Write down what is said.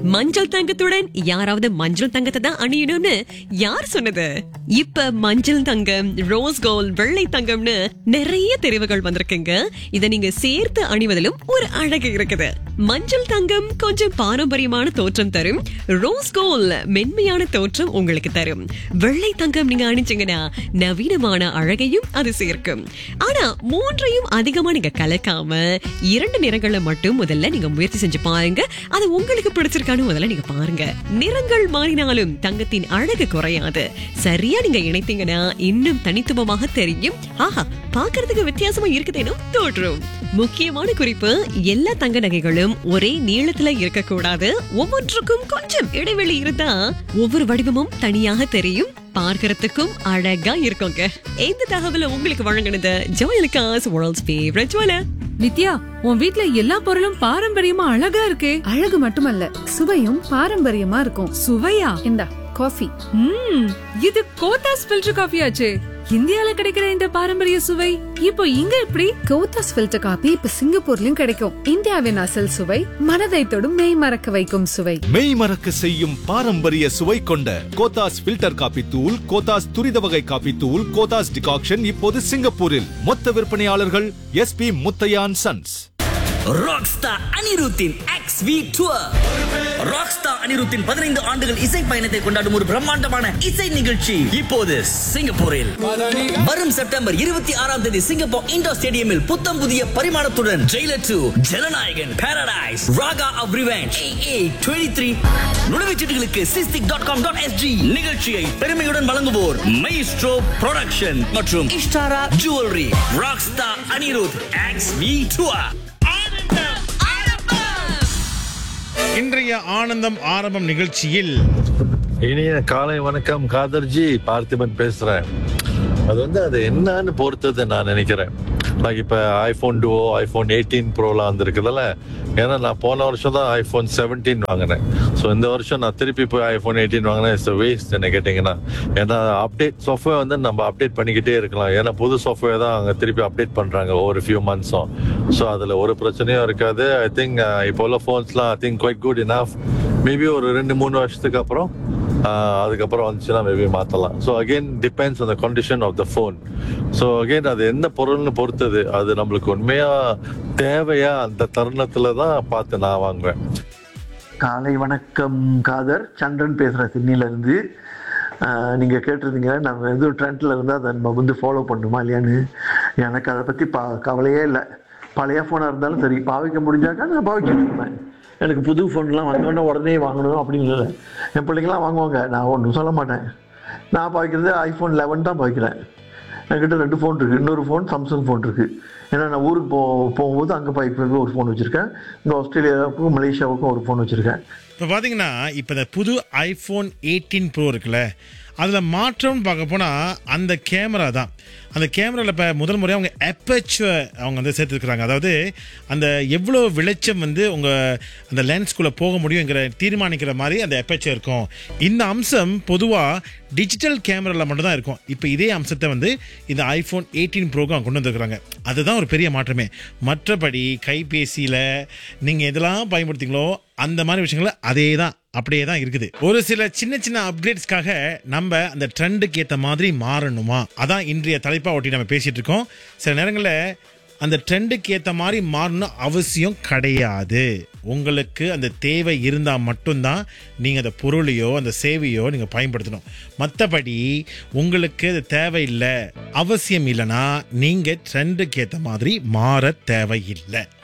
மஞ்சள் தங்கத்துடன் யாராவது மஞ்சள் தங்கத்தை தான் அணியணும்னு யார் சொன்னது இப்ப மஞ்சள் தங்கம் ரோஸ் கோல்ட் வெள்ளை தங்கம்னு நிறைய தெரிவுகள் வந்திருக்குங்க இத நீங்க சேர்த்து அணிவதிலும் ஒரு அழகு இருக்குது மஞ்சள் தங்கம் கொஞ்சம் பாரம்பரியமான தோற்றம் தரும் ரோஸ் கோல்ட் மென்மையான தோற்றம் உங்களுக்கு தரும் வெள்ளை தங்கம் நீங்க அணிஞ்சீங்கன்னா நவீனமான அழகையும் அது சேர்க்கும் ஆனா மூன்றையும் அதிகமா நீங்க கலக்காம இரண்டு நிறங்களை மட்டும் முதல்ல நீங்க முயற்சி செஞ்சு பாருங்க அது உங்களுக்கு பிடிச்சிருக்கான்னு முதல்ல நீங்க பாருங்க நிறங்கள் மாறினாலும் தங்கத்தின் அழகு குறையாது சரியா நீங்க இணைத்தீங்கன்னா இன்னும் தனித்துவமாக தெரியும் ஆஹா பார்க்கிறதுக்கு வித்தியாசமா இருக்குதேனும் தோற்றும் முக்கியமான குறிப்பு எல்லா தங்க நகைகளும் ஒரே நீளத்துல இருக்கக்கூடாது ஒவ்வொன்றுக்கும் கொஞ்சம் இடைவெளி இருந்தா ஒவ்வொரு வடிவமும் தனியாக தெரியும் பார்க்கறதுக்கும் அழகா இருக்குங்க இந்த தகவலை உங்களுக்கு வழங்கினது Joyalukkas world's favourite jeweller Nithya உன் வீட்ல எல்லா பொருளும் பாரம்பரியமா அழகா இருக்கே அழகு மட்டுமல்ல சுவையும் பாரம்பரியமா இருக்கும் சுவையா இந்தா காஃபி ம் இது கோத்தாஸ் ஃபில்டர் காஃபி ஆச்சே இந்தியால கிடைக்கிற இந்த பாரம்பரிய சுவை இப்போ இங்க எப்படி கோத்தாஸ் ஃபில்டர் காபி இப்ப சிங்கப்பூர்லயும் கிடைக்கும் இந்தியாவின் அசல் சுவை மனதை தொடும் மெய் மறக்க வைக்கும் சுவை மெய் மறக்க செய்யும் பாரம்பரிய சுவை கொண்ட கோத்தாஸ் ஃபில்டர் காபி தூள் கோத்தாஸ் துரித வகை காபி தூள் கோத்தாஸ் டிகாக்ஷன் இப்போது சிங்கப்பூரில் மொத்த விற்பனையாளர்கள் எஸ்பி முத்தையான் சன்ஸ் ராக்ஸ்டார் அனிருத்தின் எக்ஸ் வி டூர் ராக்ஸ்டார் அனிருத்தின் பதினைந்து ஆண்டுகள் இசை பயணத்தை கொண்டாடும் ஒரு பிரம்மாண்டமான இசை நிகழ்ச்சி இப்போது சிங்கப்பூரில் வரும் செப்டம்பர் இருபத்தி ஆறாம் தேதி சிங்கப்பூர் இண்டோர் ஸ்டேடியமில் புத்தம் புதிய பரிமாணத்துடன் Jailer two Jananayagan Paradise raga of revenge A twenty three நுழைவுச்சீட்டுகளுக்கு SISTIC dot com dot SG நிகழ்ச்சியை பெருமையுடன் வழங்குவோர் மைஸ்ட்ரோ ப்ரொடக்ஷன் மற்றும் Ishtaara jewellery rockstar Anirudh X V tour இன்றைய ஆனந்தம் ஆரம்பம் நிகழ்ச்சியில் இனிய காலை வணக்கம் காதர்ஜி பார்த்திபன் பேசுறேன் அது வந்து அது என்னன்னு பொறுத்தது நான் நினைக்கிறேன் லைக் இப்ப ஐபோன் டூவோ ஐபோன் எயிட்டீன் ப்ரோலாம் வந்திருக்குதுல்ல ஏன்னா நான் போன வருஷம் தான் ஐபோன் செவன்டீன் வாங்கினேன் ஸோ இந்த வருஷம் நான் திருப்பி போய் ஐபோன் எயிட்டீன் வாங்கினேன் இட்ஸ் வேஸ்ட் என்ன கேட்டிங்கன்னா ஏன்னா அப்டேட் சாஃப்ட்வேர் வந்து நம்ம அப்டேட் பண்ணிக்கிட்டே இருக்கலாம் ஏன்னா புது சாஃப்ட்வேர் தான் அங்கே திருப்பி அப்டேட் பண்றாங்க ஒவ்வொரு ஃபியூ மந்த்ஸும் ஸோ அதில் ஒரு பிரச்சனையும் இருக்காது ஐ திங்க் இப்போ உள்ள ஃபோன்ஸ்லாம் I think quite good enough maybe ஒரு ரெண்டு மூணு வருஷத்துக்கு அப்புறம் ஆஹ் அதுக்கப்புறம் வந்துச்சுன்னா மேபி மாத்தலாம் so again depends on the condition of the phone so again அது என்ன பொருள்னு பொறுத்தது அது நம்மளுக்கு உண்மையா தேவையா அந்த தருணத்துல தான் பார்த்து நான் வாங்குவேன் காலை வணக்கம் காதர் சந்திரன் பேசுகிறேன் சிட்னிலேருந்து நீங்கள் கேட்டிருந்தீங்க நம்ம எதுவும் ட்ரெண்டில் இருந்தால் அதை நம்ம வந்து ஃபாலோ பண்ணுமா இல்லையான்னு எனக்கு அதை பற்றி பா கவலையே இல்லை பழைய ஃபோனாக இருந்தாலும் சரி பாவிக்க முடிஞ்சாக்கா நான் பாவிக்கிட்டு இருப்பேன் எனக்கு புது ஃபோன்லாம் வந்தோடனே உடனே வாங்கணும் அப்படின்னு இல்லை என் பிள்ளைங்களாம் வாங்குவாங்க நான் ஒன்றும் சொல்ல மாட்டேன் நான் பாவிக்கிறது ஐஃபோன் லெவன் தான் பாவிக்கிறேன் என்கிட்ட ரெண்டு ஃபோன் இருக்குது இன்னொரு ஃபோன் சாம்சங் ஃபோன் இருக்குது ஏன்னா நான் ஊருக்கு போ போகும்போது அங்கே பாய்க்கு ஒரு ஃபோன் வச்சுருக்கேன் இங்கே ஆஸ்திரேலியாவுக்கும் மலேசியாவுக்கும் ஒரு ஃபோன் வச்சுருக்கேன் இப்போ பார்த்தீங்கன்னா இப்போ இந்த புது ஐஃபோன் எயிட்டீன் ப்ரோ இருக்குல்ல அதில் மாற்றம்னு பார்க்க போனால் அந்த கேமரா தான் அந்த கேமராவில் இப்போ முதல் முறையாக அவங்க எப்பச்சுவ அவங்க வந்து சேர்த்துருக்குறாங்க அதாவது அந்த எவ்வளோ வெளிச்சம் வந்து உங்கள் அந்த லென்ஸ்குள்ளே போக முடியுங்கிற தீர்மானிக்கிற மாதிரி அந்த எப்பச்சு இருக்கும் இந்த அம்சம் பொதுவாக டிஜிட்டல் கேமராவில் மட்டும்தான் இருக்கும் இப்போ இதே அம்சத்தை வந்து இந்த ஐஃபோன் எயிட்டீன் ப்ரோக்கு அவங்க கொண்டு வந்திருக்கிறாங்க அதுதான் ஒரு பெரிய மாற்றமே மற்றபடி கைபேசியில் நீங்கள் எதெல்லாம் பயன்படுத்திங்களோ அந்த மாதிரி விஷயங்கள் அதே தான் அப்படியே தான் இருக்குது ஒரு சில சின்ன சின்ன அப்கிரேட்ஸ்க்காக நம்ம அந்த ட்ரெண்டுக்கு ஏற்ற மாதிரி மாறணுமா அதான் இன்றைய தலைப்பா ஒட்டி நம்ம பேசிட்டு இருக்கோம் சில நேரங்களில் அந்த ட்ரெண்டுக்கு ஏற்ற மாதிரி மாறணும் அவசியம் கிடையாது உங்களுக்கு அந்த தேவை இருந்தால் மட்டும்தான் நீங்கள் அந்த பொருளையோ அந்த சேவையோ நீங்கள் பயன்படுத்தணும் மற்றபடி உங்களுக்கு அது தேவையில்லை அவசியம் இல்லைன்னா நீங்கள் ட்ரெண்டுக்கு ஏற்ற மாதிரி மாற தேவையில்லை